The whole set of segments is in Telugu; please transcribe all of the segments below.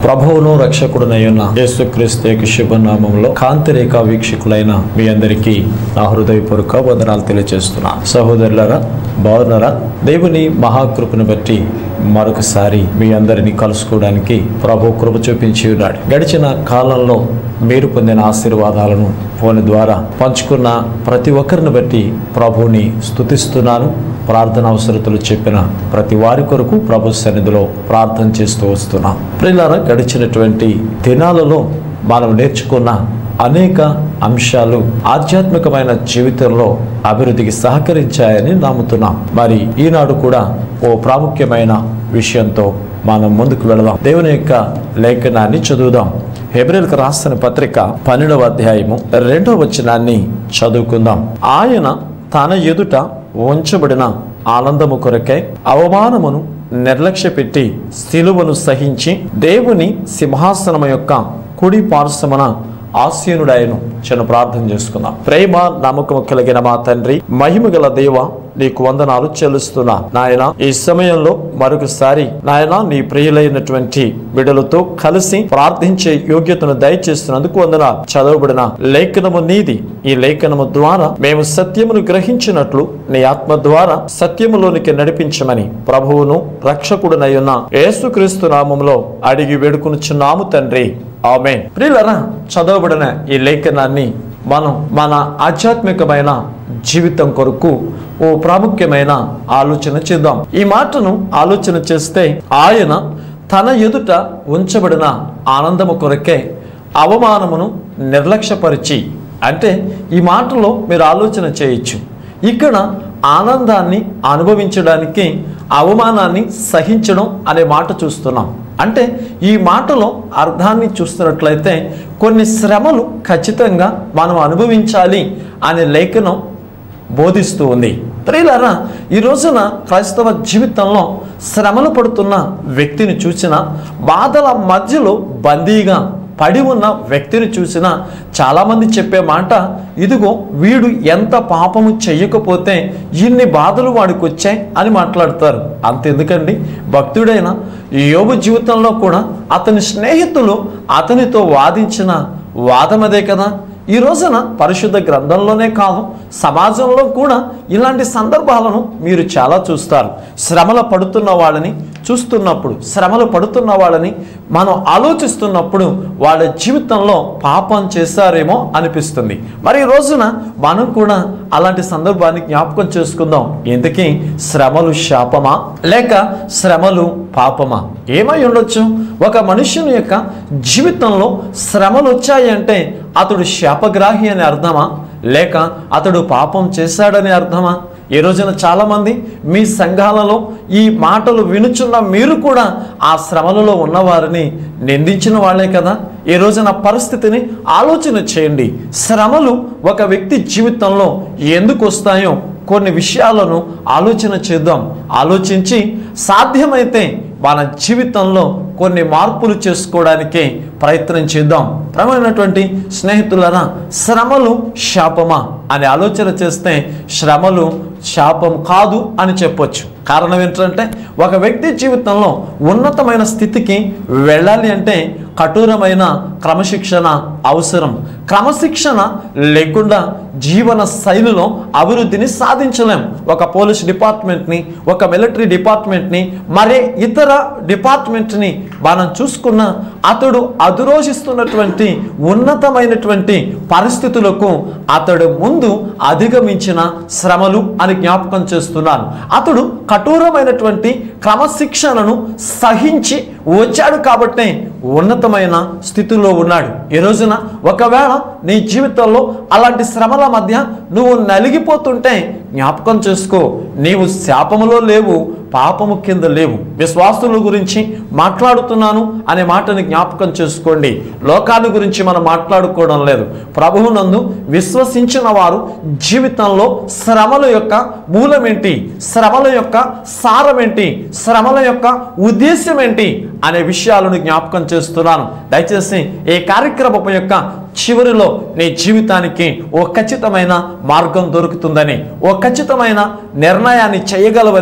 ప్రభువును రక్షకుడునయ్యున్న యేసుక్రీస్తు యొక్క శుభనామంలో కాంతిరేఖ వీక్షకులైన మీ అందరికీ నా హృదయపూర్వక వందనాలు తెలియజేస్తున్నా సహోదరులరా బాగున్నారా దేవుని మహాకృపను బట్టి మరొకసారి మీ అందరినీ కలుసుకోవడానికి ప్రభు కృప చూపించి ఉన్నాడు గడిచిన కాలంలో మీరు పొందిన ఆశీర్వాదాలను ఫోన్ ద్వారా పంచుకున్న ప్రతి ఒక్కరిని బట్టి ప్రభువుని స్తుతిస్తున్నాను ప్రార్థన అవసరతలు చెప్పిన ప్రతి వారి కొరకు ప్రభు సన్నిధిలో ప్రార్థన చేస్తూ వస్తున్నాం ప్రియులారా గడిచినటువంటి దినాలలో మనం నేర్చుకున్న అనేక అంశాలు ఆధ్యాత్మికమైన జీవితంలో అభివృద్ధికి సహకరించాయని నమ్ముతున్నాం మరి ఈనాడు కూడా ఓ ప్రాముఖ్యమైన విషయంతో మనం ముందుకు వెళదాం దేవుని యొక్క లేఖనాన్ని చదువుదాం హెబ్రిల్కి రాసిన పత్రిక పన్నెండవ అధ్యాయము రెండవ వచనాన్ని చదువుకుందాం ఆయన తన ఎదుట ఉంచబడిన ఆనందము కొరకై అవమానమును నిర్లక్ష్య పెట్టి శిలువను సహించి దేవుని సింహాసనము యొక్క కుడి పార్శ్వమున ఆసీనుడాయను చిన్న ప్రార్థన చేసుకుందాం ప్రేమ నమ్మకము కలిగిన మా తండ్రి మహిమ గల దేవ నీకు వందనాలు చెల్లిస్తున్నా నాయన ఈ సమయంలో మరొకసారి నాయన నీ ప్రియులైనటువంటి బిడలతో కలిసి ప్రార్థించే యోగ్యతను దయచేస్తున్నందుకు వందనాలు చదవబడిన లేఖనము నీది ఈ లేఖనము ద్వారా మేము సత్యమును గ్రహించినట్లు నీ ఆత్మ ద్వారా సత్యములోనికి నడిపించమని ప్రభువును రక్షకుడునయ్యున్న యేసుక్రీస్తు నామములో అడిగి వేడుకునుచున్నాము తండ్రి ఆమెన్ ప్రియులరా చదవబడిన ఈ లేఖనాన్ని మనం మన ఆధ్యాత్మికమైన జీవితం కొరకు ఓ ప్రాముఖ్యమైన ఆలోచన చేద్దాం ఈ మాటను ఆలోచన చేస్తే ఆయన తన ఎదుట ఉంచబడిన ఆనందము కొరకే అవమానమును నిర్లక్ష్యపరిచి అంటే ఈ మాటలో మీరు ఆలోచన చేయొచ్చు ఇక్కడ ఆనందాన్ని అనుభవించడానికి అవమానాన్ని సహించడం అనే మాట చూస్తున్నాం అంటే ఈ మాటలో అర్థాన్ని చూస్తున్నట్లయితే కొన్ని శ్రమలు ఖచ్చితంగా మనం అనుభవించాలి అనే లేఖనం బోధిస్తూ ఉంది ప్రియులారా ఈ రోజున క్రైస్తవ జీవితంలో శ్రమలు పడుతున్న వ్యక్తిని చూసిన బాధల మధ్యలో బందీగా పడి ఉన్న వ్యక్తిని చూసిన చాలామంది చెప్పే మాట ఇదిగో వీడు ఎంత పాపము చెయ్యకపోతే ఇన్ని బాధలు వాడికి వచ్చాయి అని మాట్లాడతారు అంతెందుకండి భక్తుడైన యోగు జీవితంలో కూడా అతని స్నేహితులు అతనితో వాదించిన వాదమదే కదా ఈ రోజున పరిశుద్ధ గ్రంథంలోనే కాదు సమాజంలో కూడా ఇలాంటి సందర్భాలను మీరు చాలా చూస్తారు శ్రమల పడుతున్న వాళ్ళని చూస్తున్నప్పుడు శ్రమలు పడుతున్న వాళ్ళని మనం ఆలోచిస్తున్నప్పుడు వాళ్ళ జీవితంలో పాపం చేశారేమో అనిపిస్తుంది మరి ఈ రోజున మనం కూడా అలాంటి సందర్భాన్ని జ్ఞాపకం చేసుకుందాం ఎందుకీ శ్రమలు శాపమా లేక శ్రమలు పాపమా ఏమై ఉండొచ్చు ఒక మనుష్యుని యొక్క జీవితంలో శ్రమలు వచ్చాయి అంటే అతడు శాపగ్రాహి అని అర్థమా లేక అతడు పాపం చేశాడని అర్థమా ఈ రోజున చాలామంది మీ సంఘాలలో ఈ మాటలు వినుచున్న మీరు కూడా ఆ శ్రమలలో ఉన్నవారిని నిందించిన వాళ్ళే కదా ఈ రోజున పరిస్థితిని ఆలోచన చేయండి శ్రమలు ఒక వ్యక్తి జీవితంలో ఎందుకు వస్తాయో కొన్ని విషయాలను ఆలోచన చేద్దాం ఆలోచించి సాధ్యమైతే మన జీవితంలో కొన్ని మార్పులు చేసుకోవడానికి ప్రయత్నం చేద్దాం ప్రమైనటువంటి స్నేహితులరా శ్రమలు శాపమా అని ఆలోచన చేస్తే శ్రమలు శాపం కాదు అని చెప్పొచ్చు కారణం ఏంటంటే ఒక వ్యక్తి జీవితంలో ఉన్నతమైన స్థితికి వెళ్ళాలి అంటే కఠోరమైన క్రమశిక్షణ అవసరం క్రమశిక్షణ లేకుండా జీవన శైలిలో అభివృద్ధిని సాధించలేం ఒక పోలీస్ డిపార్ట్మెంట్ని ఒక మిలిటరీ డిపార్ట్మెంట్ని మరే ఇతర డిపార్ట్మెంట్ని మనం చూసుకున్న అతడు అధిరోషిస్తున్నటువంటి ఉన్నతమైనటువంటి పరిస్థితులకు అతడు ముందు అధిగమించిన శ్రమలు అని జ్ఞాపకం చేస్తున్నాను అతడు కఠోరమైనటువంటి క్రమశిక్షణను సహించి వచ్చాడు కాబట్టే ఉన్నతమైన స్థితిలో ఉన్నాడు ఈ రోజున ఒకవేళ నీ జీవితంలో అలాంటి శ్రమల మధ్య నువ్వు నలిగిపోతుంటే జ్ఞాపకం చేసుకో నీవు శాపములో లేవు పాపము కింద లేవు విశ్వాసుల గురించి మాట్లాడుతున్నాను అనే మాటని జ్ఞాపకం చేసుకోండి లోకాన్ని గురించి మనం మాట్లాడుకోవడం లేదు ప్రభువునందు విశ్వసించిన వారు జీవితంలో శ్రమల యొక్క మూలమేంటి శ్రమల యొక్క సారమేంటి శ్రమల యొక్క ఉద్దేశం ఏంటి అనే విషయాలను జ్ఞాపకం చేస్తున్నాను దయచేసి ఈ కార్యక్రమం యొక్క చివరిలో నీ జీవితానికి ఓ ఖచ్చితమైన మార్గం దొరుకుతుందని ఓ ఖచ్చితమైన నిర్ణయాన్ని చేయగలవని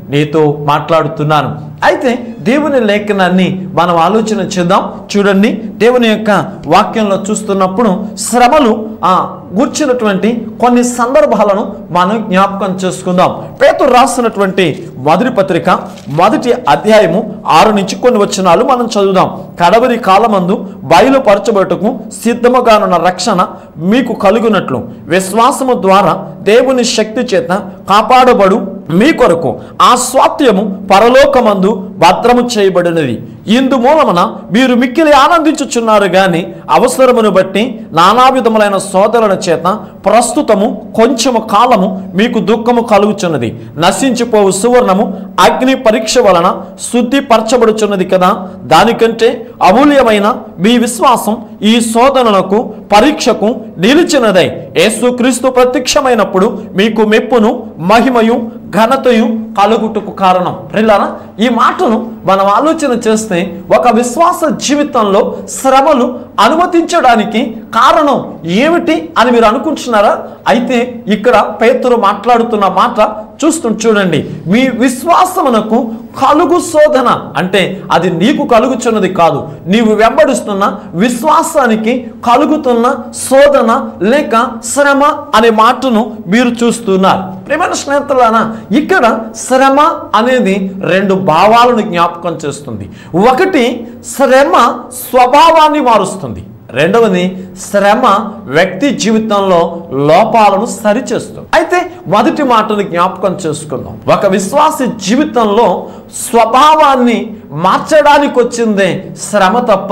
నీతో మాట్లాడుతున్నాను అయితే దేవుని లేఖనాన్ని మనం ఆలోచన చేద్దాం చూడండి దేవుని యొక్క వాక్యంలో చూస్తున్నప్పుడు శ్రమలు ఆ కూర్చున్నటువంటి కొన్ని సందర్భాలను మనం జ్ఞాపకం చేసుకుందాం పేతురు రాసినటువంటి మొదటి పత్రిక మొదటి అధ్యాయము ఆరు నుంచి కొన్ని వచనాలు మనం చదువుదాం కడవరి కాలమందు బయలుపరచబట్టుకు సిద్ధముగానున్న రక్షణ మీకు కలుగునట్లు విశ్వాసము ద్వారా దేవుని శక్తి చేత కాపాడబడు మీ కొరకు ఆ స్వాత్యము పరలోకమందు భద్రము చేయబడినది ఇందు మూలమున మీరు మిక్కిలి ఆనందించుచున్నారు గాని అవసరమును బట్టి నానా విధములైన సోదరుల చేత ప్రస్తుతము కొంచెము కాలము మీకు దుఃఖము కలుగుచున్నది నశించిపోవు సువర్ణము అగ్ని పరీక్ష వలన శుద్ధిపరచబడుచున్నది కదా దానికంటే అమూల్యమైన మీ విశ్వాసం ఈ శోధనలకు పరీక్షకు నిలిచినదై యేసుక్రీస్తు ప్రత్యక్షమైనప్పుడు మీకు మెప్పును మహిమయు ఘనతయు కలుగుటకు కారణం ప్రిల్లారా ఈ మాటను మనం ఆలోచన చేస్తే ఒక విశ్వాస జీవితంలో శ్రమలు అనుమతించడానికి కారణం ఏమిటి అని మీరు అనుకుంటున్నారా అయితే ఇక్కడ పేతురు మాట్లాడుతున్న మాట చూస్తు చూడండి మీ విశ్వాసమునకు కలుగు శోధన అంటే అది నీకు కలుగుచున్నది కాదు నీవు వెంబడిస్తున్న విశ్వాసానికి కలుగుతున్న శోధన లేక శ్రమ అనే మాటను మీరు చూస్తున్నారు ప్రేమైన స్నేహితులారా ఇక్కడ శ్రమ అనేది రెండు భావాలను జ్ఞాపకం చేస్తుంది ఒకటి శ్రమ స్వభావాన్ని మారుస్తుంది రెండవది శ్రమ వ్యక్తి జీవితంలో లోపాలను సరిచేస్తుంది అయితే మొదటి మాటను జ్ఞాపకం చేసుకుందాం ఒక విశ్వాసి జీవితంలో స్వభావాన్ని మార్చడానికి వచ్చిందే శ్రమ తప్ప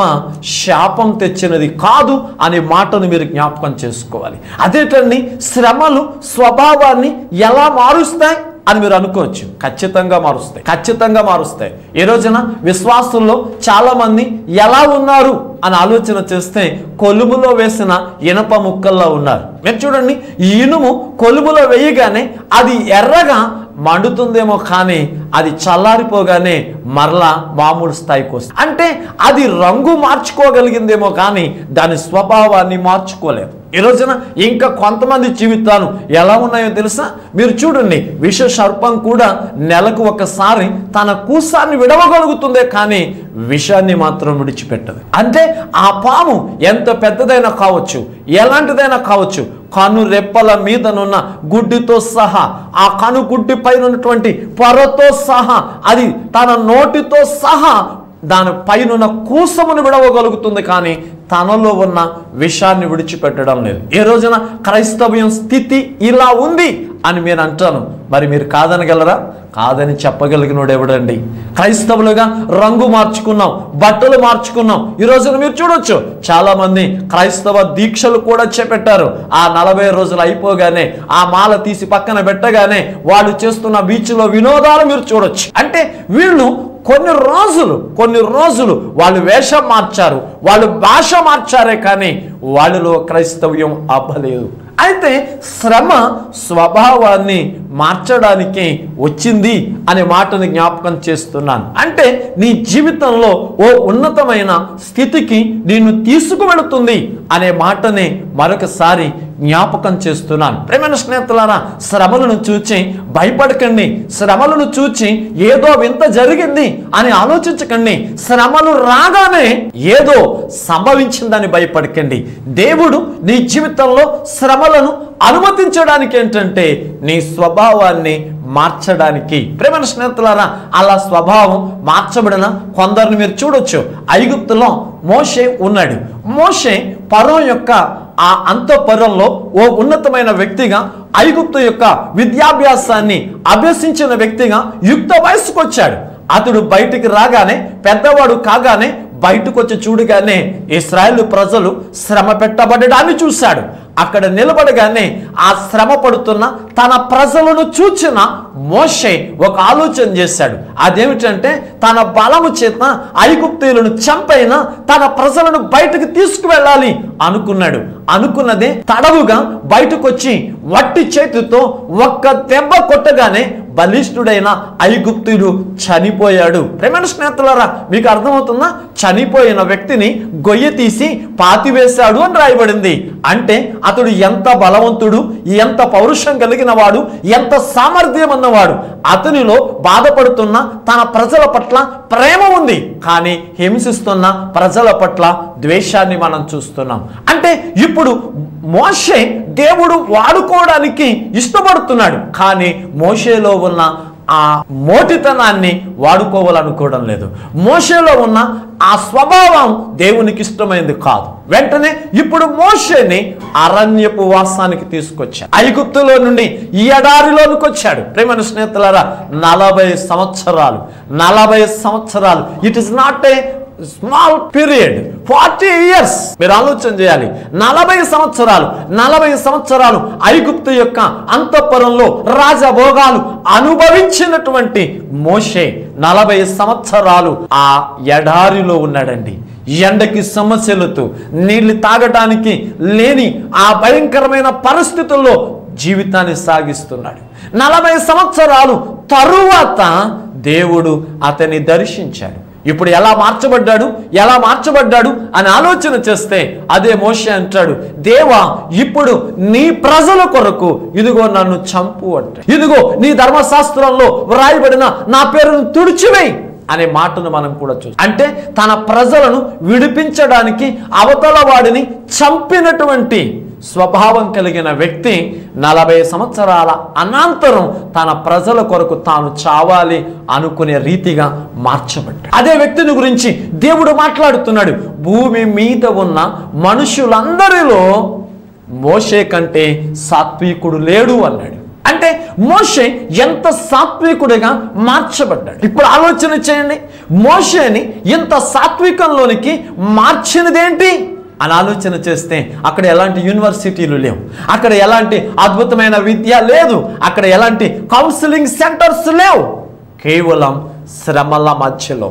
శాపం తెచ్చినది కాదు అనే మాటను మీరు జ్ఞాపకం చేసుకోవాలి అదేటండి శ్రమలు స్వభావాన్ని ఎలా మారుస్తాయి అని మీరు అనుకోవచ్చు ఖచ్చితంగా మారుస్తాయి ఖచ్చితంగా మారుస్తాయి ఈ రోజున విశ్వాసుల్లో చాలా మంది ఎలా ఉన్నారు అని ఆలోచన చేస్తే కొలుములో వేసిన ఇనప ముక్కల్లో ఉన్నారు మీరు చూడండి ఈ ఇనుము కొలుములో వేయగానే అది ఎర్రగా మండుతుందేమో కానీ అది చల్లారిపోగానే మరలా మామూలు స్థాయికి వస్తుంది అంటే అది రంగు మార్చుకోగలిగిందేమో కానీ దాని స్వభావాన్ని మార్చుకోలేదు ఈ రోజున ఇంకా కొంతమంది జీవితాలు ఎలా ఉన్నాయో తెలుసా మీరు చూడండి విష సర్పం కూడా నెలకు ఒకసారి తన కూసాన్ని విడవగలుగుతుందే కానీ విషాన్ని మాత్రం విడిచిపెట్టదు అంటే ఆ పాము ఎంత పెద్దదైనా కావచ్చు ఎలాంటిదైనా కావచ్చు కను రెప్పల మీదనున్న గుడ్డితో సహా ఆ కను గుడ్డి పైన ఉన్నటువంటి పొరతో సహా అది తన నోటితో సహా దాని పైన కూసమును విడవగలుగుతుంది కానీ తనలో ఉన్న విషాన్ని విడిచిపెట్టడం లేదు ఏ రోజున క్రైస్తవ్యం స్థితి ఇలా ఉంది అని మీరు అంటాను మరి మీరు కాదనగలరా కాదని చెప్పగలిగినోడు ఎవడండి క్రైస్తవులుగా రంగు మార్చుకున్నాం బట్టలు మార్చుకున్నాం ఈ రోజున మీరు చూడొచ్చు చాలా మంది క్రైస్తవ దీక్షలు కూడా చేపట్టారు ఆ నలభై రోజులు అయిపోగానే ఆ మాల తీసి పక్కన పెట్టగానే వాళ్ళు చేస్తున్న బీచ్లో వినోదాలు మీరు చూడొచ్చు అంటే వీళ్ళు కొన్ని రోజులు కొన్ని రోజులు వాళ్ళు వేషం మార్చారు వాళ్ళు భాష మార్చారే కానీ వాళ్ళలో క్రైస్తవ్యం అవ్వలేదు అయితే శ్రమ స్వభావాన్ని మార్చడానికి వచ్చింది అనే మాటను జ్ఞాపకం చేస్తున్నాను అంటే నీ జీవితంలో ఓ ఉన్నతమైన స్థితికి నిన్ను తీసుకువెళుతుంది అనే మాటని మరొకసారి జ్ఞాపకం చేస్తున్నాను ప్రేమైన స్నేహితులారా శ్రమలను చూచి భయపడకండి శ్రమలను చూచి ఏదో వింత జరిగింది అని ఆలోచించకండి శ్రమలు రాగానే ఏదో సంభవించిందని భయపడకండి దేవుడు నీ జీవితంలో శ్రమలను అనుమతించడానికి ఏంటంటే నీ స్వభావాన్ని మార్చడానికి ప్రేమైన స్నేహితులారా అలా స్వభావం మార్చబడిన కొందరిని మీరు చూడొచ్చు ఐగుప్తులో మోషే ఉన్నాడు మోషే పరో యొక్క ఆ అంతఃపురంలో ఓ ఉన్నతమైన వ్యక్తిగా ఐగుప్తు యొక్క విద్యాభ్యాసాన్ని అభ్యసించిన వ్యక్తిగా యుక్త వయసుకు వచ్చాడు అతడు బయటికి రాగానే పెద్దవాడు కాగానే బయటకు వచ్చి చూడగానే ఇస్రాయేల్ ప్రజలు శ్రమ పెట్టబడడాన్ని చూశాడు అక్కడ నిలబడగానే ఆ శ్రమ పడుతున్న తన ప్రజలను చూచిన మోషే ఒక ఆలోచన చేశాడు అదేమిటంటే తన బలము చేత ఐగుప్తీయులను చంపైనా తన ప్రజలను బయటకు తీసుకువెళ్ళాలి అనుకున్నాడు అనుకున్నదే తడవుగా బయటకు వచ్చి వట్టి చేతితో ఒక్క దెబ్బ కొట్టగానే బలిష్ఠుడైన ఐగుప్తుడు చనిపోయాడు ప్రేమైన స్నేహితులారా మీకు అర్థమవుతుందా చనిపోయిన వ్యక్తిని గొయ్య తీసి పాతివేశాడు అని రాయబడింది అంటే అతడు ఎంత బలవంతుడు ఎంత పౌరుషం కలిగిన వాడు ఎంత సామర్థ్యం ఉన్నవాడు అతనిలో బాధపడుతున్న తన ప్రజల పట్ల ప్రేమ ఉంది కానీ హింసిస్తున్న ప్రజల పట్ల ద్వేషాన్ని మనం చూస్తున్నాం అంటే ఇప్పుడు మోషే దేవుడు వాడుకోవడానికి ఇష్టపడుతున్నాడు కానీ మోషేలో ఉన్న ఆ మోటితనాన్ని వాడుకోవాలనుకోవడం లేదు మోషేలో ఉన్న ఆ స్వభావం దేవునికి ఇష్టమైంది కాదు వెంటనే ఇప్పుడు మోషేని అరణ్యపు వాసానికి తీసుకొచ్చాడు ఐగుప్తులో నుండి ఈ ఎడారిలోనికి వచ్చాడు ప్రేమ స్నేహితులారా నలభై సంవత్సరాలు నలభై సంవత్సరాలు it is not a small period forty years మీరు ఆలోచన చేయాలి నలభై సంవత్సరాలు నలభై సంవత్సరాలు ఐగుప్తు యొక్క అంతఃపురంలో రాజభోగాలు అనుభవించినటువంటి మోషే నలభై సంవత్సరాలు ఆ ఎడారిలో ఉన్నాడండి ఎండకి సమస్యలతో నీళ్లు తాగటానికి లేని ఆ భయంకరమైన పరిస్థితుల్లో జీవితాన్ని సాగిస్తున్నాడు నలభై సంవత్సరాలు తరువాత దేవుడు అతన్ని దర్శించాడు ఇప్పుడు ఎలా మార్చబడ్డాడు ఎలా మార్చబడ్డాడు అని ఆలోచన చేస్తే అదే మోషే అంటాడు దేవా ఇప్పుడు నీ ప్రజల కొరకు ఇదిగో నన్ను చంపు అంటాడు ఇదిగో నీ ధర్మశాస్త్రంలో వ్రాయబడిన నా పేరును తుడిచివేయి అనే మాటను మనం కూడా చూస్తాం అంటే తన ప్రజలను విడిపించడానికి అవతల వాడిని చంపినటువంటి స్వభావం కలిగిన వ్యక్తి నలభై సంవత్సరాల అనంతరం తన ప్రజల కొరకు తాను చావాలి అనుకునే రీతిగా మార్చబడ్డాడు అదే వ్యక్తిని గురించి దేవుడు మాట్లాడుతున్నాడు భూమి మీద ఉన్న మనుషులందరిలో మోషే కంటే సాత్వికుడు లేడు అన్నాడు అంటే మోషే ఎంత సాత్వికుడిగా మార్చబడ్డాడు ఇప్పుడు ఆలోచన చేయండి మోషేని ఇంత సాత్వికంలోనికి మార్చినదేంటి అని ఆలోచన చేస్తే అక్కడ ఎలాంటి యూనివర్సిటీలు లేవు అక్కడ ఎలాంటి అద్భుతమైన విద్య లేదు అక్కడ ఎలాంటి కౌన్సిలింగ్ సెంటర్స్ లేవు కేవలం శ్రమల మధ్యలో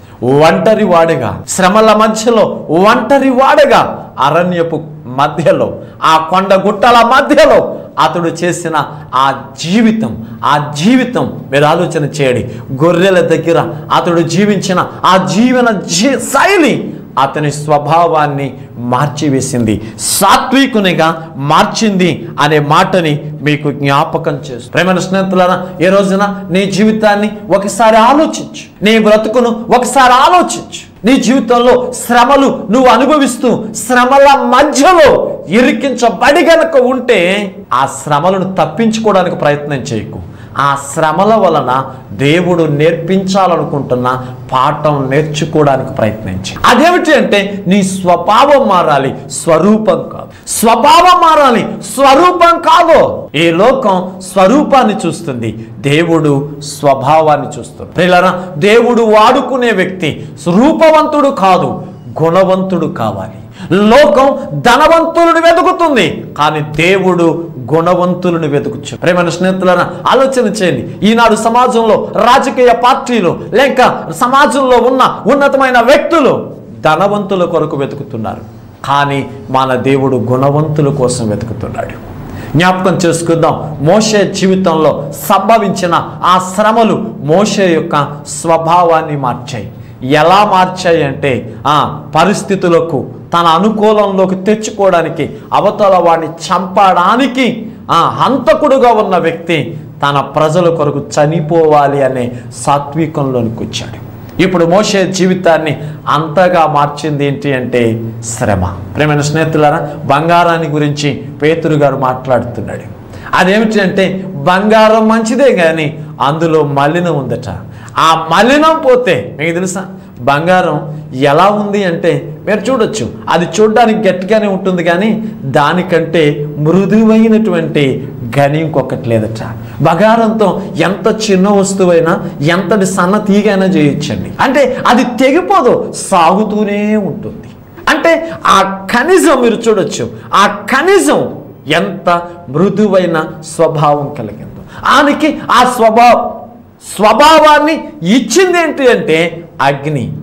ఒంటరి వాడిగా శ్రమల మధ్యలో ఒంటరి వాడిగా అరణ్యపు మధ్యలో ఆ కొండ గుట్టల మధ్యలో అతడు చేసిన ఆ జీవితం ఆ జీవితం మీరు ఆలోచన చేయండి గొర్రెల దగ్గర అతడు జీవించిన ఆ జీవన జీ శైలి అతని స్వభావాన్ని మార్చివేసింది సాత్వికునిగా మార్చింది అనే మాటని మీకు జ్ఞాపకం చేస్తూ ప్రేమ స్నేహితులారా ఈ రోజున నీ జీవితాన్ని ఒకసారి ఆలోచించు నీ బ్రతుకును ఒకసారి ఆలోచించు నీ జీవితంలో శ్రమలు నువ్వు అనుభవిస్తూ శ్రమల మధ్యలో ఇరికించబడి గనక ఉంటే ఆ శ్రమలను తప్పించుకోవడానికి ప్రయత్నం చేయకు ఆ శ్రమల వలన దేవుడు నేర్పించాలనుకుంటున్న పాఠం నేర్చుకోవడానికి ప్రయత్నించి అదేమిటి అంటే నీ స్వభావం మారాలి స్వరూపం కాదు స్వభావం మారాలి స్వరూపం కాదు ఈ లోకం స్వరూపాన్ని చూస్తుంది దేవుడు స్వభావాన్ని చూస్తుంది ప్రియులారా దేవుడు వాడుకునే వ్యక్తి రూపవంతుడు కాదు గుణవంతుడు కావాలి లోకం ధనవంతులను వెతుకుతుంది కానీ దేవుడు గుణవంతులను వెతుకుచ్చు ప్రేమైన స్నేహితులను ఆలోచన చేయండి ఈనాడు సమాజంలో రాజకీయ పార్టీలు లేక సమాజంలో ఉన్న ఉన్నతమైన వ్యక్తులు ధనవంతుల కొరకు వెతుకుతున్నారు కానీ మన దేవుడు గుణవంతుల కోసం వెతుకుతున్నాడు జ్ఞాపకం చేసుకుందాం మోషే జీవితంలో సంభవించిన ఆ శ్రమలు మోషే యొక్క స్వభావాన్ని మార్చాయి ఎలా మార్చాయి అంటే ఆ పరిస్థితులకు తన అనుకూలంలోకి తెచ్చుకోవడానికి అవతల వాడిని చంపడానికి ఆ హంతకుడుగా ఉన్న వ్యక్తి తన ప్రజల కొరకు చనిపోవాలి అనే సాత్వికంలోనికి వచ్చాడు ఇప్పుడు మోసే జీవితాన్ని అంతగా మార్చింది ఏంటి అంటే శ్రమ ప్రేమైన స్నేహితులారా బంగారాన్ని గురించి పేతురు గారు మాట్లాడుతున్నాడు అదేమిటి అంటే బంగారం మంచిదే కానీ అందులో మలినం ఉందట ఆ మలినం పోతే మీకు తెలుసా బంగారం ఎలా ఉంది అంటే మీరు చూడొచ్చు అది చూడడానికి గట్టిగానే ఉంటుంది కానీ దానికంటే మృదువైనటువంటి గని ఇంకొకటి లేదట బంగారంతో ఎంత చిన్న వస్తువైనా ఎంతటి సన్న తీగైనా చేయొచ్చండి అంటే అది తెగిపోదు సాగుతూనే ఉంటుంది అంటే ఆ ఖనిజం మీరు చూడొచ్చు ఆ ఖనిజం ఎంత మృదువైన స్వభావం కలిగిందో ఆయనకి ఆ స్వభావ స్వభావాన్ని ఇచ్చింది ఏంటి అంటే అగ్ని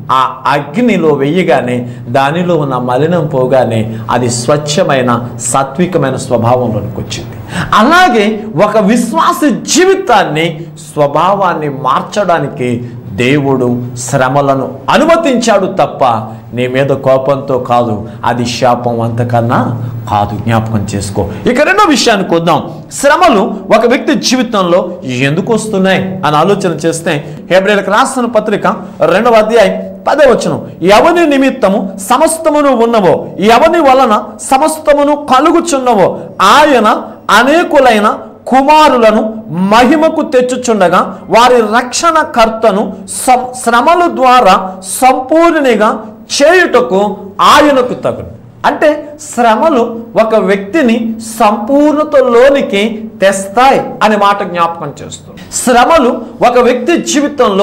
ఆ అగ్నిలో వెయ్యగానే దానిలో ఉన్న మలినం పోగానే అది స్వచ్ఛమైన సాత్వికమైన స్వభావంలోనికి వచ్చింది అలాగే ఒక విశ్వాస జీవితాన్ని స్వభావాన్ని మార్చడానికి దేవుడు శ్రమలను అనుమతించాడు తప్ప నీ మీద కోపంతో కాదు అది శాపం అంతకన్నా కాదు జ్ఞాపకం చేసుకో ఇక రెండో విషయానికి వద్దాం శ్రమలు ఒక వ్యక్తి జీవితంలో ఎందుకు వస్తున్నాయి అని ఆలోచన చేస్తే హెబ్రిలకు రాసిన పత్రిక రెండవ అధ్యాయం పదే వచనం ఎవని నిమిత్తము సమస్తమును ఉన్నవో ఎవని వలన సమస్తమును కలుగుచున్నవో ఆయన అనేకులైన కుమారులను మహిమకు తెచ్చుచుండగా వారి రక్షణ కర్తను సం- శ్రమల ద్వారా సంపూర్ణిగా చేయుటకు ఆయనకు తగును అంటే శ్రమలు ఒక వ్యక్తిని సంపూర్ణతలోనికి తెస్తాయి అనే మాట జ్ఞాపకం చేస్తుంది శ్రమలు ఒక వ్యక్తి జీవితంలో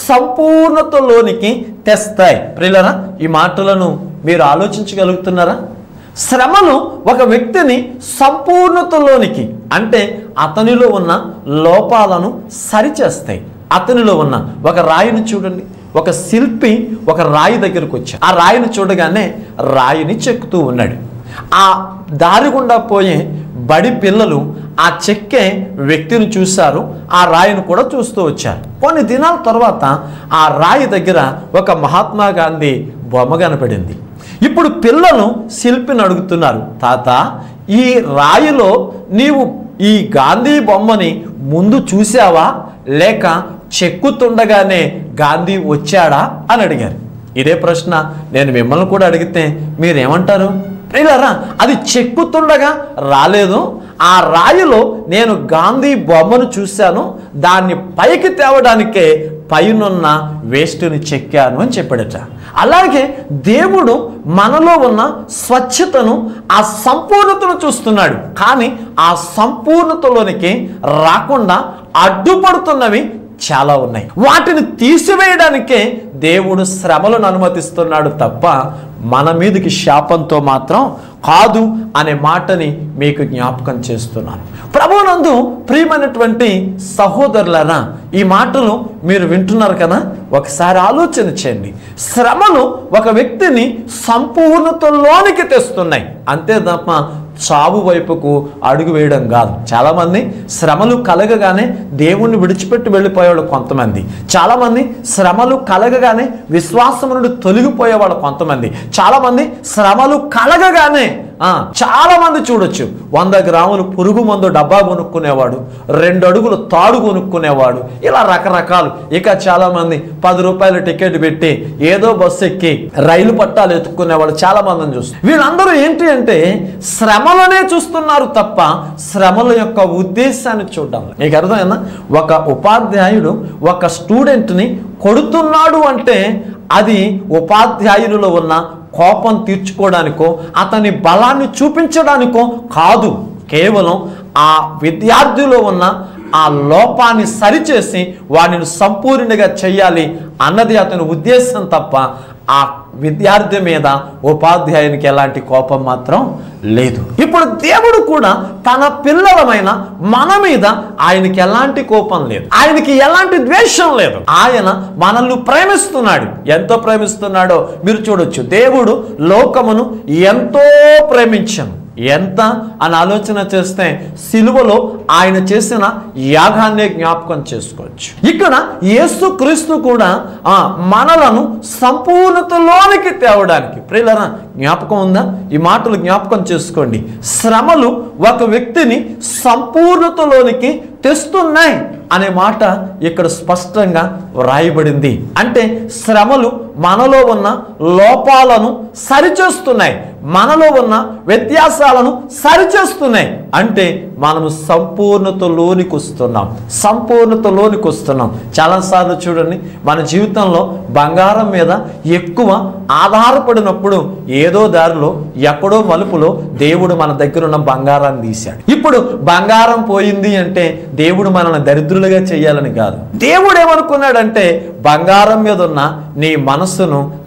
సంపూర్ణతలోనికి తెస్తాయి ప్రియులరా ఈ మాటలను మీరు ఆలోచించగలుగుతున్నారా శ్రమలు ఒక వ్యక్తిని సంపూర్ణతలోనికి అంటే అతనిలో ఉన్న లోపాలను సరిచేస్తాయి అతనిలో ఉన్న ఒక రాయిని చూడండి ఒక శిల్పి ఒక రాయి దగ్గరకు వచ్చి ఆ రాయిని చూడగానే రాయిని చెక్కుతూ ఉన్నాడు ఆ దారి గుండా పోయే బడి పిల్లలు ఆ చెక్కే వ్యక్తిని చూశారు ఆ రాయిని కూడా చూస్తూ వచ్చారు కొన్ని దినాల తర్వాత ఆ రాయి దగ్గర ఒక మహాత్మా గాంధీ బొమ్మ కనపడింది ఇప్పుడు పిల్లలు శిల్పిని అడుగుతున్నారు తాత ఈ రాయిలో నీవు ఈ గాంధీ బొమ్మని ముందు చూసావా లేక చెక్కుతుండగానే గాంధీ వచ్చాడా అని అడిగారు ఇదే ప్రశ్న నేను మిమ్మల్ని కూడా అడిగితే మీరేమంటారు ప్రియులారా అది చెక్కుతుండగా రాలేదు ఆ రాయిలో నేను గాంధీ బొమ్మను చూశాను దాన్ని పైకి తేవడానికే పైనున్న వేస్ట్ని చెక్కాను అని చెప్పాడట అలాగే దేవుడు మనలో ఉన్న స్వచ్ఛతను ఆ సంపూర్ణతను చూస్తున్నాడు కానీ ఆ సంపూర్ణతలోనికి రాకుండా అడ్డుపడుతున్నవి చాలా ఉన్నాయి వాటిని తీసివేయడానికే దేవుడు శ్రమలను అనుమతిస్తున్నాడు తప్ప మన మీదకి శాపంతో మాత్రం కాదు అనే మాటని మీకు జ్ఞాపకం చేస్తున్నాను ప్రభునందు ప్రియమైనటువంటి సహోదరులరా ఈ మాటలు మీరు వింటున్నారు కదా ఒకసారి ఆలోచన చేయండి శ్రమలు ఒక వ్యక్తిని సంపూర్ణతలోనికి తెస్తున్నాయి అంతే తప్ప చావు వైపుకు అడుగు వేయడం కాదు చాలామంది శ్రమలు కలగగానే దేవుణ్ణి విడిచిపెట్టి వెళ్ళిపోయేవాళ్ళు కొంతమంది చాలామంది శ్రమలు కలగగానే విశ్వాసం నుండి తొలగిపోయేవాళ్ళు కొంతమంది చాలామంది శ్రమలు కలగగానే ఆ, చాలా మంది చూడొచ్చు వంద గ్రాములు పురుగు మందు డబ్బా కొనుక్కునేవాడు రెండు అడుగులు తాడు కొనుక్కునేవాడు ఇలా రకరకాలు ఇక చాలా మంది పది రూపాయల టికెట్ పెట్టి ఏదో బస్సు ఎక్కి రైలు పట్టాలు ఎత్తుకునేవాడు చాలా మందిని చూస్తారు వీళ్ళందరూ ఏంటి అంటే శ్రమలనే చూస్తున్నారు తప్ప శ్రమల యొక్క ఉద్దేశాన్ని చూడడం లేదు. మీకు అర్థమైందా ఒక ఉపాధ్యాయుడు ఒక స్టూడెంట్ని కొడుతున్నాడు అంటే అది ఉపాధ్యాయులలో ఉన్న కోపం తీర్చుకోవడానికో అతని బలాన్ని చూపించడానికో కాదు కేవలం ఆ విద్యార్థిలో ఉన్న ఆ లోపాన్ని సరిచేసి వాడిని సంపూర్ణంగా చేయాలి అన్నది అతని ఉద్దేశం తప్ప ఆ విద్యార్థి మీద ఉపాధ్యాయునికి ఎలాంటి కోపం మాత్రం లేదు ఇప్పుడు దేవుడు కూడా తన పిల్లలమైన మన మీద ఆయనకి ఎలాంటి కోపం లేదు ఆయనకి ఎలాంటి ద్వేషం లేదు ఆయన మనల్ని ప్రేమిస్తున్నాడు ఎంతో ప్రేమిస్తున్నాడో మీరు చూడొచ్చు దేవుడు లోకమును ఎంతో ప్రేమించను ఎంత అని ఆలోచన చేస్తే సిలువలో ఆయన చేసిన యాగాన్నే జ్ఞాపకం చేసుకోవచ్చు ఇక్కడ యేసు క్రీస్తు కూడా ఆ, మనలను సంపూర్ణతలోనికి తేవడానికి ప్రియులరా జ్ఞాపకం ఉందా ఈ మాటలు జ్ఞాపకం చేసుకోండి శ్రమలు ఒక వ్యక్తిని సంపూర్ణతలోనికి తెస్తున్నాయి అనే మాట ఇక్కడ స్పష్టంగా వ్రాయబడింది అంటే శ్రమలు మనలో ఉన్న లోపాలను సరిచేస్తున్నాయి మనలో ఉన్న వ్యత్యాసాలను సరిచేస్తున్నాయి అంటే మనము సంపూర్ణతలోనికి వస్తున్నాం సంపూర్ణతలోనికి వస్తున్నాం చాలాసార్లు చూడండి మన జీవితంలో బంగారం మీద ఎక్కువ ఆధారపడినప్పుడు ఏదో దారిలో ఎక్కడో మలుపులో దేవుడు మన దగ్గర ఉన్న బంగారాన్ని తీశాడు ఇప్పుడు బంగారం పోయింది అంటే దేవుడు మనల్ని దరిద్రులుగా చేయాలని కాదు దేవుడు ఏమనుకున్నాడంటే బంగారం మీద ఉన్న నీ మనస్సును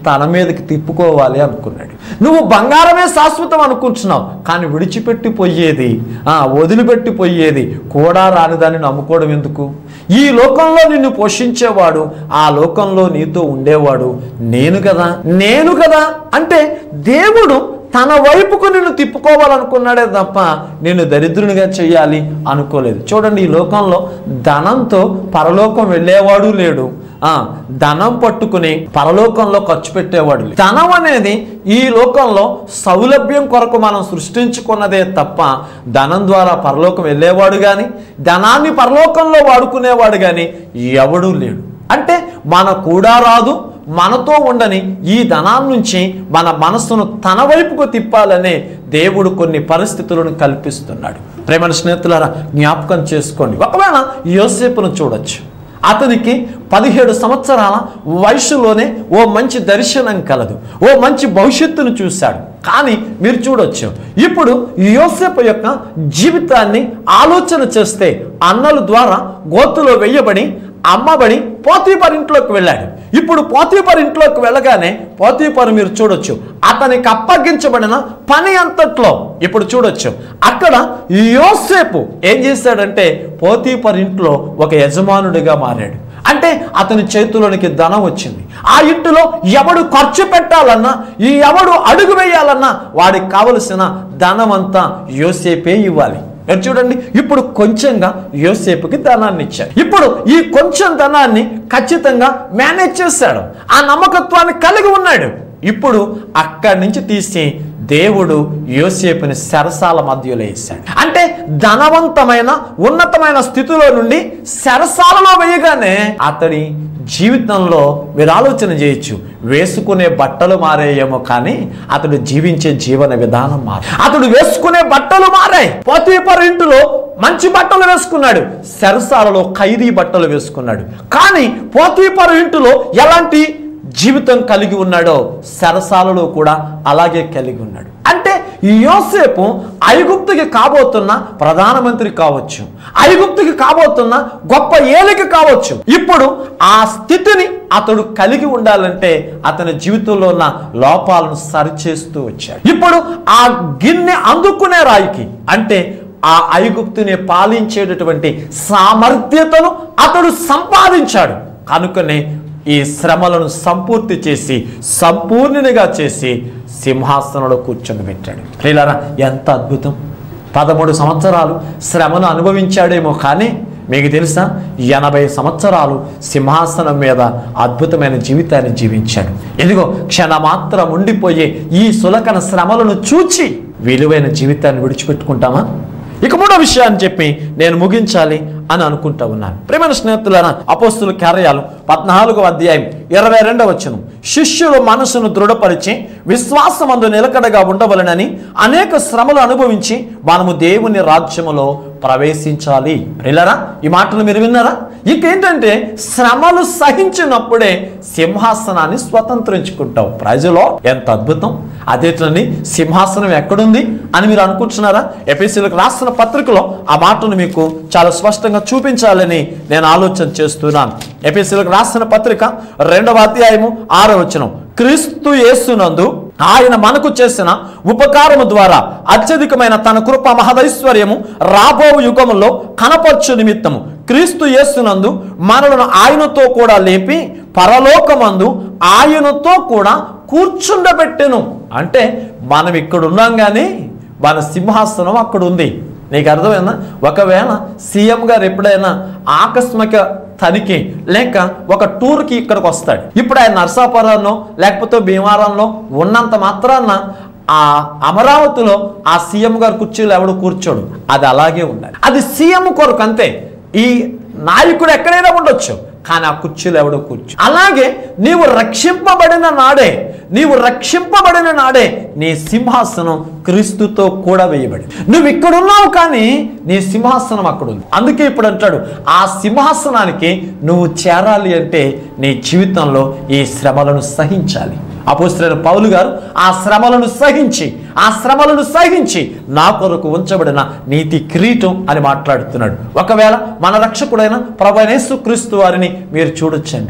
తన మీదకి తిప్పుకోవాలి అనుకున్నాడు నువ్వు బంగారమే శాశ్వతం అనుకుంటున్నావు కానీ విడిచిపెట్టి పోయేది ఆ, వదిలిపెట్టి పోయేది కూడా రానిదాన్ని నమ్ముకోవడం ఎందుకు ఈ లోకంలో నిన్ను పోషించేవాడు ఆ లోకంలో నీతో ఉండేవాడు నేను కదా నేను కదా అంటే దేవుడు తన వైపుకు నిన్ను తిప్పుకోవాలనుకున్నాడే తప్ప నిన్ను దరిద్రునిగా చేయాలి అనుకోలేదు చూడండి ఈ లోకంలో ధనంతో పరలోకం వెళ్ళేవాడు లేడు ఆ ధనం పట్టుకుని పరలోకంలో ఖర్చు పెట్టేవాడు లేడు. ధనం అనేది ఈ లోకంలో సౌలభ్యం కొరకు మనం సృష్టించుకున్నదే తప్ప ధనం ద్వారా పరలోకం వెళ్ళేవాడు కానీ ధనాన్ని పరలోకంలో వాడుకునేవాడు కానీ ఎవడూ లేడు అంటే మన కూడా రాదు మనతో ఉండని ఈ ధనాన్ని నుంచి మన మనస్సును తన వైపుకు తిప్పాలనే దేవుడు కొన్ని పరిస్థితులను కల్పిస్తున్నాడు ప్రేమ స్నేహితులారా జ్ఞాపకం చేసుకోండి ఒకవేళ యోసేపును చూడొచ్చు అతనికి పదిహేడు సంవత్సరాల వయసులోనే ఓ మంచి దర్శనం కలదు ఓ మంచి భవిష్యత్తును చూశాడు కానీ మీరు చూడొచ్చు ఇప్పుడు యోసేపు యొక్క జీవితాన్ని ఆలోచన చేస్తే అన్నల ద్వారా గోతులో వెయ్యబడి అమ్మబడి పోతీపర్ ఇంట్లోకి వెళ్ళాడు ఇప్పుడు పోతీపర్ ఇంట్లోకి వెళ్ళగానే పోతీపర్ మీరు చూడొచ్చు అతనికి అప్పగించబడిన పని అంతట్లో ఇప్పుడు చూడొచ్చు అక్కడ యోసేపు ఏం చేశాడంటే పోతీపర్ ఇంట్లో ఒక యజమానుడిగా మారాడు అంటే అతని చేతిలోనికి ధనం వచ్చింది ఆ ఇంటిలో ఎవడు ఖర్చు పెట్టాలన్నా ఈ ఎవడు అడుగు వేయాలన్నా వాడికి కావలసిన ధనం అంతా యోసేపే ఇవ్వాలి మీరు చూడండి ఇప్పుడు కొంచెంగా యోసేపుకి ధనాన్ని ఇచ్చాడు ఇప్పుడు ఈ కొంచెం ధనాన్ని ఖచ్చితంగా మేనేజ్ చేశాడు ఆ నమ్మకత్వాన్ని కలిగి ఉన్నాడు ఇప్పుడు అక్కడి నుంచి తీసి దేవుడు యోసేపుని సరసాల మధ్యలో వేశాడు అంటే ధనవంతమైన ఉన్నతమైన స్థితిలో నుండి సరసాలలో వేయగానే అతడి జీవితంలో మీరు ఆలోచన చేయొచ్చు వేసుకునే బట్టలు మారాయేమో కానీ అతడు జీవించే జీవన విధానం మారు అతడు వేసుకునే బట్టలు మారాయి పోతీపర్ ఇంటిలో మంచి బట్టలు వేసుకున్నాడు సరసాలలో ఖైదీ బట్టలు వేసుకున్నాడు కానీ పోతీపర్ ఇంటిలో ఎలాంటి జీవితం కలిగి ఉన్నాడో సరసాలలో కూడా అలాగే కలిగి ఉన్నాడు అంటే యోసేపు ఐగుప్తుకి కాబోతున్న ప్రధానమంత్రి కావచ్చు ఐగుప్తుకి కాబోతున్న గొప్ప ఏలిక కావచ్చు ఇప్పుడు ఆ స్థితిని అతడు కలిగి ఉండాలంటే అతని జీవితంలో ఉన్న లోపాలను సరిచేస్తూ వచ్చాడు ఇప్పుడు ఆ గిన్నె అందుకునే రాయికి అంటే ఆ ఐగుప్తుని పాలించేటటువంటి సామర్థ్యతను అతడు సంపాదించాడు కనుకనే ఈ శ్రమలను సంపూర్తి చేసి సంపూర్ణినిగా చేసి సింహాసనంలో కూర్చొని పెట్టాడు ప్రియులారా ఎంత అద్భుతం పదమూడు సంవత్సరాలు శ్రమను అనుభవించాడేమో కానీ మీకు తెలుసా ఎనభై సంవత్సరాలు సింహాసనం మీద అద్భుతమైన జీవితాన్ని జీవించాడు ఎదిగో క్షణమాత్రం ఉండిపోయే ఈ సులకన శ్రమలను చూచి విలువైన జీవితాన్ని విడిచిపెట్టుకుంటామా ఇక మూడో విషయాన్ని చెప్పి నేను ముగించాలి అని అనుకుంటా ఉన్నాను ప్రేమైన స్నేహితులారా అపోస్తుల కార్యాలు పద్నాలుగో అధ్యాయం ఇరవై రెండవ వచ్చను శిష్యులు మనసును దృఢపరిచి విశ్వాసమందు నిలకడగా ఉండవలనని అనేక శ్రమలు అనుభవించి మనము దేవుని రాజ్యములో ప్రవేశించాలి ప్రిల్లరా ఈ మాటలు మీరు విన్నారా ఇంకేంటంటే శ్రమలు సహించినప్పుడే సింహాసనాన్ని స్వతంత్రించుకుంటావు ప్రజలో ఎంత అద్భుతం అదేట్లని సింహాసనం ఎక్కడుంది అని మీరు అనుకుంటున్నారా ఎపిసీలకు రాసిన పత్రికలో ఆ మాటను మీకు చాలా స్పష్టంగా చూపించాలని నేను ఆలోచన చేస్తున్నాను ఎపిసీలకు రాసిన పత్రిక రెండవ అధ్యాయము ఆరో వచనం క్రీస్తు యేసునందు ఆయన మనకు చేసిన ఉపకారము ద్వారా అత్యధికమైన తన కృప మహదైశ్వర్యము రాబో యుగములో కనపరచు నిమిత్తము క్రీస్తు యేసునందు మనలను ఆయనతో కూడా లేపి పరలోకమందు ఆయనతో కూడా కూర్చుండబెట్టెను అంటే మనం ఇక్కడ ఉన్నాం కానీ మన సింహాసనం అక్కడ ఉంది నీకు అర్థమైందా ఒకవేళ సీఎం గారు ఎప్పుడైనా ఆకస్మిక తనిఖీ లేక ఒక టూర్కి ఇక్కడికి వస్తాడు ఇప్పుడు ఆయన నర్సాపురంలో లేకపోతే భీమవరంలో ఉన్నంత మాత్రాన ఆ అమరావతిలో ఆ సీఎం గారు కుర్చీలో ఎవడు కూర్చోడు అది అలాగే ఉండాలి అది సీఎం కొరకు అంతే ఈ నాయకుడు ఎక్కడైనా ఉండొచ్చు కానీ ఆ కుర్చీలో ఎవడో కూర్చో అలాగే నీవు రక్షింపబడిన నాడే నీవు రక్షింపబడిన నాడే నీ సింహాసనం క్రీస్తుతో కూడా వేయబడి నువ్వు ఇక్కడ ఉన్నావు కానీ నీ సింహాసనం అక్కడ ఉంది అందుకే ఇప్పుడు అంటాడు ఆ సింహాసనానికి నువ్వు చేరాలి అంటే నీ జీవితంలో ఈ శ్రమలను సహించాలి అపోస్తులైన పౌలు గారు ఆ శ్రమలను సహించి ఆ శ్రమలను సహించి నా కొరకు ఉంచబడిన నీతి కిరీటం అని మాట్లాడుతున్నాడు ఒకవేళ మన రక్షకుడైన ప్రభనేసు క్రీస్తు వారిని మీరు చూడొచ్చండి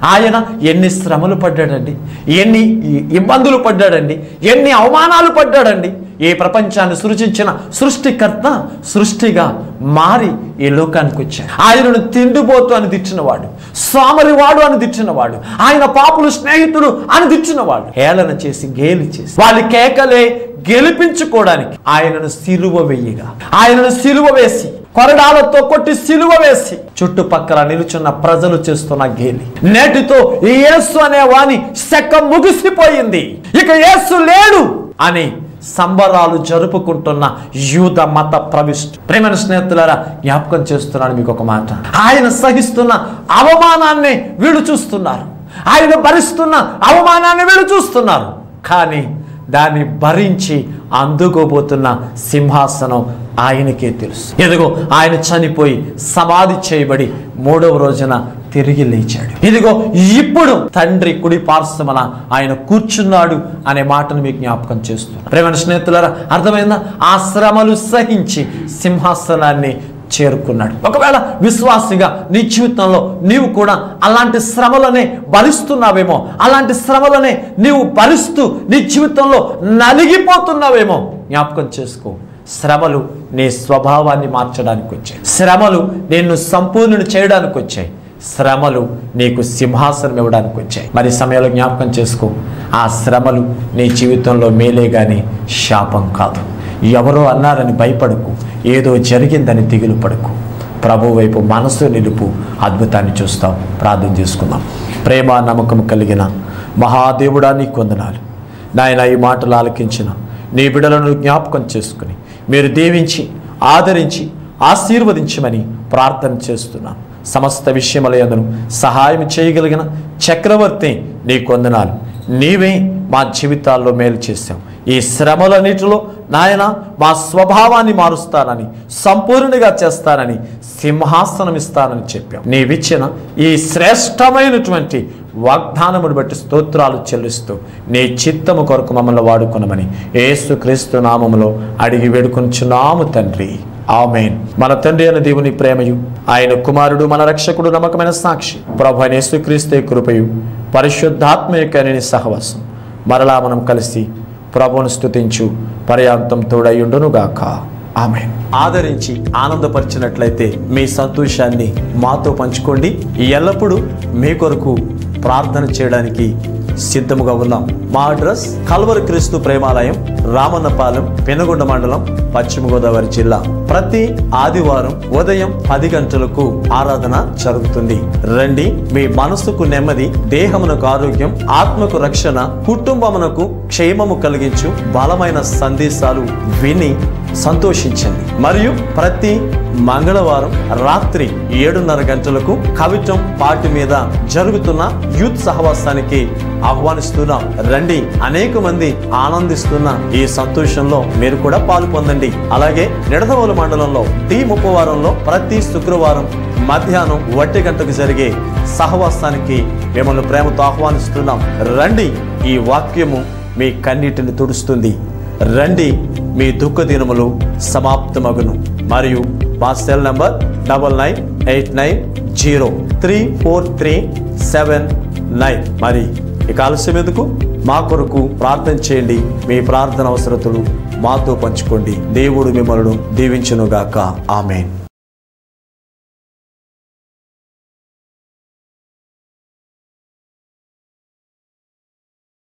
ఆయన ఎన్ని శ్రమలు పడ్డాడండి ఎన్ని ఇబ్బందులు పడ్డాడండి ఎన్ని అవమానాలు పడ్డాడండి ఈ ప్రపంచాన్ని సృజించిన సృష్టికర్త సృష్టిగా మారి ఈ లోకానికి వచ్చాడు ఆయనను తిండిపోతూ అని తిచ్చినవాడు సోమరివాడు అని తిచ్చినవాడు ఆయన పాపులు స్నేహితుడు అని తిచ్చినవాడు హేళన చేసి గేలి చేసి వాళ్ళ కేకలే గెలిపించుకోవడానికి ఆయనను సిలువ వెయ్యగా ఆయనను సిలువ వేసి కొరడాలతో కొట్టి సిలువ వేసి చుట్టుపక్కల నిలుచున్న ప్రజలు చేస్తున్న గేలి నేటితో ఈ యేసు అనే వాని శక ముగిసిపోయింది ఇక యేసు లేడు అని సంబరాలు జరుపుకుంటున్న యూద మత ప్రవిష్టు ప్రేమైన స్నేహితులారా జ్ఞాపకం చేస్తున్నాను మీకు ఒక మాట ఆయన సహిస్తున్న అవమానాన్ని వీళ్ళు చూస్తున్నారు ఆయన భరిస్తున్న అవమానాన్ని వీళ్ళు చూస్తున్నారు కానీ దాన్ని భరించి అందుకోబోతున్న సింహాసనం ఆయనకే తెలుసు ఎదుగో ఆయన చనిపోయి సమాధి చేయబడి మూడవ రోజున తిరిగి లేచాడు ఇదిగో ఇప్పుడు తండ్రి కుడి పార్శ్వమన ఆయన కూర్చున్నాడు అనే మాటను మీకు జ్ఞాపకం చేస్తున్నాను ప్రేమ స్నేహితులారా అర్థమైందా ఆ శ్రమలు సహించి సింహాసనాన్ని చేరుకున్నాడు ఒకవేళ విశ్వాసిగా నీ జీవితంలో నీవు కూడా అలాంటి శ్రమలనే భరిస్తున్నావేమో అలాంటి శ్రమలనే నీవు భరిస్తూ నీ జీవితంలో నలిగిపోతున్నావేమో జ్ఞాపకం చేసుకో శ్రమలు నీ స్వభావాన్ని మార్చడానికి వచ్చాయి శ్రమలు నిన్ను సంపూర్ణుని చేయడానికి వచ్చాయి శ్రమలు నీకు సింహాసనం ఇవ్వడానికి వచ్చాయి మరి ఈ సమయంలో జ్ఞాపకం చేసుకో ఆ శ్రమలు నీ జీవితంలో మేలే గాని శాపం కాదు ఎవరో అన్నారని భయపడకు ఏదో జరిగిందని దిగులు పడకు ప్రభు వైపు మనసు నిలుపు అద్భుతాన్ని చూస్తాం ప్రార్థన చేసుకుందాం ప్రేమ నమ్మకం కలిగిన మహాదేవుడా నీకు వందనాలు నాయన ఈ మాటలు ఆలకించిన నీ బిడలను జ్ఞాపకం చేసుకుని మీరు దీవించి ఆదరించి ఆశీర్వదించమని ప్రార్థన చేస్తున్నాం సమస్త విషయములందును సహాయం చేయగలిగిన చక్రవర్తి నీ కొందనాలు నీవే మా జీవితాల్లో మేలు చేశావు ఈ శ్రమలన్నిటిలో నాయన మా స్వభావాన్ని మారుస్తానని సంపూర్ణిగా చేస్తానని సింహాసనం ఇస్తానని చెప్పావు నీవిచ్చిన ఈ శ్రేష్టమైనటువంటి వాగ్దానమును బట్టి స్తోత్రాలు చెల్లిస్తూ నీ చిత్తము కొరకు మమ్మల్ని వాడుకునమని యేసుక్రీస్తు నామములో అడిగి వేడుకొంచున్నాము తండ్రి ఆమెన్ మన తండ్రి అయిన దేవుని ప్రేమయు ఆయన కుమారుడు మన రక్షకుడు నమ్మకమైన సాక్షి ప్రభు అయిన యేసుక్రీస్తే కృపయు పరిశుద్ధాత్మ యొక్క అనే సహవాసం మరలా మనం కలిసి ప్రభువును స్తుతించు పర్యాంతం తోడయుండునుగాక ఆమె ఆదరించి ఆనందపరిచినట్లయితే మీ సంతోషాన్ని మాతో పంచుకోండి ఎల్లప్పుడూ మీ కొరకు ప్రార్థన చేయడానికి సిద్ధముగా ఉన్నాం మా అడ్రస్ కల్వరి క్రీస్తు ప్రేమాలయం రామన్నపాలెం పెనుగొండ మండలం పశ్చిమ గోదావరి జిల్లా ప్రతి ఆదివారం ఉదయం పది గంటలకు ఆరాధన జరుగుతుంది రండి మీ మనసుకు నెమ్మది దేహమునకు ఆరోగ్యం ఆత్మకు రక్షణ కుటుంబమునకు క్షేమము కలిగించు బలమైన సందేశాలు విని సంతోషించండి మరియు ప్రతి మంగళవారం రాత్రి ఏడున్నర గంటలకు కవిత్వం పార్టీ మీద జరుగుతున్న యూత్ సహవాసానికి ఆహ్వానిస్తున్నాం రండి అనేక మంది ఆనందిస్తున్న ఈ సంతోషంలో మీరు కూడా పాలు పొందండి అలాగే నిడదవోలు మండలంలో టీ ముప్పవారంలో ప్రతి శుక్రవారం మధ్యాహ్నం ఒంటి గంటకు జరిగే సహవాసానికి మిమ్మల్ని ప్రేమతో ఆహ్వానిస్తున్నాం రండి ఈ వాక్యము మీ కన్నీటిని తుడుస్తుంది రండి మీ దుఃఖ దినములు సమాప్తమగును మరియు మా cell number double nine eight nine zero three four three seven nine మరి ఇక ఆలస్యం ఎందుకు మా కొరకు ప్రార్థన చేయండి మీ ప్రార్థన అవసరతలు మాతో పంచుకోండి దేవుడు మిమ్మల్ని దీవించునుగాక ఆమెన్